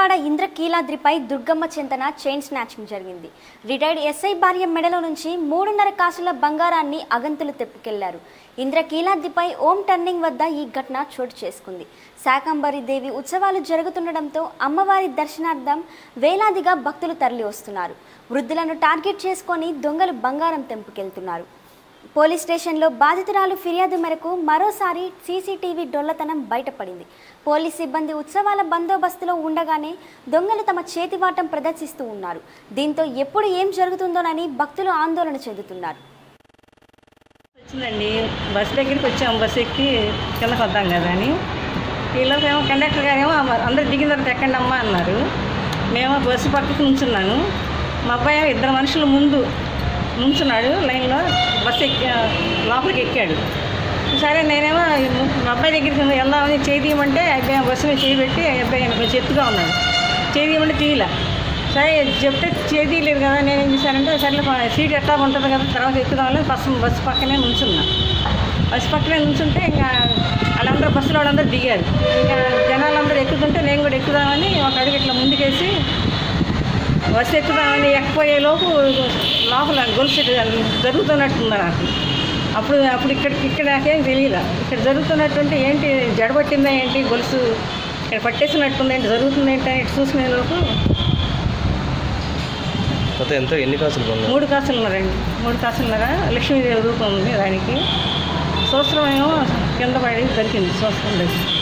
విజయవాడ ఇంద్రకీలాద్రిపై దుర్గమ్మ చెంతన chain snatching జరిగింది రిటైర్డ్ ఎస్ఐ భార్య మెడలో నుంచి మూడున్నర కాసుల బంగారాన్ని అగంతులు తెప్పుకెళ్లారు ఇంద్రకీలాద్రిపై ఓం టర్నింగ్ వద్ద ఈ ఘటన చోటు చేసుకుంది శాకంబరి దేవి ఉత్సవాలు జరుగుతుండటంతో అమ్మవారి దర్శనార్థం వేలాదిగా భక్తులు తరలి వస్తున్నారు వృద్ధులను టార్గెట్ చేసుకొని దొంగలు బంగారం తెంపుకెళ్తున్నారు పోలీస్ స్టేషన్లో బాధితురాలు ఫిర్యాదు మేరకు మరోసారి సీసీటీవీ డొల్లతనం బయటపడింది పోలీస్ సిబ్బంది ఉత్సవాల బందోబస్తులో ఉండగానే దొంగలు తమ చేతివాటం ప్రదర్శిస్తూ ఉన్నారు దీంతో ఎప్పుడు ఏం జరుగుతుందోనని భక్తులు ఆందోళన చెందుతున్నారు వచ్చిందండి బస్ దగ్గరికి వచ్చాము బస్ ఎక్కి కిందకు వద్దాం కదా అని ఈలోపు ఏమో కండక్టర్ గారు ఏమో అందరు దిగిన తర్వాత ఎక్కండి అమ్మా అన్నారు మేము బస్సు పక్కకు నుంచున్నాను మా అబ్బాయి ఏమో ఇద్దరు మనుషులు ముందు నుంచున్నాడు లైన్లో బస్సు ఎక్కి లోపలికి ఎక్కాడు సరే నేనేమో మా అబ్బాయి దగ్గరికి వెళ్దామని చేయి తీయమంటే అబ్బాయి బస్సు మీద చేయి పెట్టి అబ్బాయి కొంచెం ఎత్తుగా ఉన్నాడు చేయి తీయమంటే తీయలే సరే చెప్తే చేయి తీయలేదు కదా నేను ఏం చేశానంటే సరే సీట్ ఎట్లా ఉంటుంది కదా తర్వాత ఎక్కుదామని బస్సు బస్సు పక్కనే నుంచున్నా బస్సు పక్కనే నుంచుంటే ఇంకా వాళ్ళందరూ బస్సులో వాళ్ళందరూ దిగారు ఇంకా జనాలందరూ ఎక్కుతుంటే నేను కూడా ఎక్కుదామని ఒక అడుగు ఇట్లా ముందుకేసి బస్సు ఎక్కుదామని ఎక్కిపోయే లోపు లోపల గొలుసు జరుగుతున్నట్టుంది నాకు అప్పుడు అప్పుడు ఇక్కడ ఇక్కడ నాకేం తెలియదు ఇక్కడ జరుగుతున్నట్టుంటే ఏంటి జడబట్టిందా ఏంటి గొలుసు ఇక్కడ పట్టేసినట్టుంది ఏంటి జరుగుతుంది ఏంటి అని చూసుకునే లోపు మొత్తం ఎంత ఎన్ని కాసులు బంగారం మూడు కాసులున్నారండి మూడు కాసులున్నారా లక్ష్మీదేవి రూపం ఉంది దానికి సూత్రం ఏమో కింద పడి దొరికింది సూత్రం దగ్గర